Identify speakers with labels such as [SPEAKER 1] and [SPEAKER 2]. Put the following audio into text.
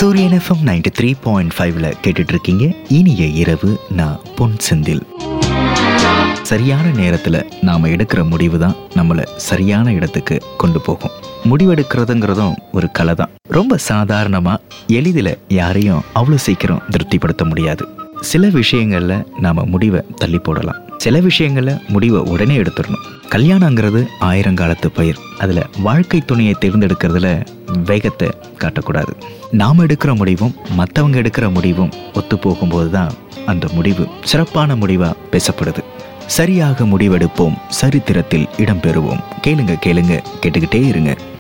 [SPEAKER 1] சூரியன் FM ninety three point ஃபைவ்ல கேட்டுட்டு இருக்கீங்க இனிய இரவு நான் பொன் செந்தில் சரியான நேரத்தில் நாம் எடுக்கிற முடிவு தான் நம்மளை சரியான இடத்துக்கு கொண்டு போகும் முடிவெடுக்கிறதுங்கிறதும் ஒரு கலை தான் ரொம்ப சாதாரணமாக எளிதில் யாரையும் அவ்வளோ சீக்கிரம் திருப்திப்படுத்த முடியாது சில விஷயங்களில் நாம் முடிவை தள்ளி போடலாம் சில விஷயங்களில் முடிவை உடனே எடுத்துடணும் கல்யாணங்கிறது ஆயிரங்காலத்து பயிர் அதில் வாழ்க்கை துணையை தேர்ந்தெடுக்கிறதுல வேகத்தை காட்டக்கூடாது நாம் எடுக்கிற முடிவும் மற்றவங்க எடுக்கிற முடிவும் ஒத்து போகும்போது தான் அந்த முடிவு சிறப்பான முடிவாக பேசப்படுது சரியாக முடிவெடுப்போம் சரித்திரத்தில் இடம்பெறுவோம் கேளுங்க கேளுங்க கேட்டுக்கிட்டே இருங்க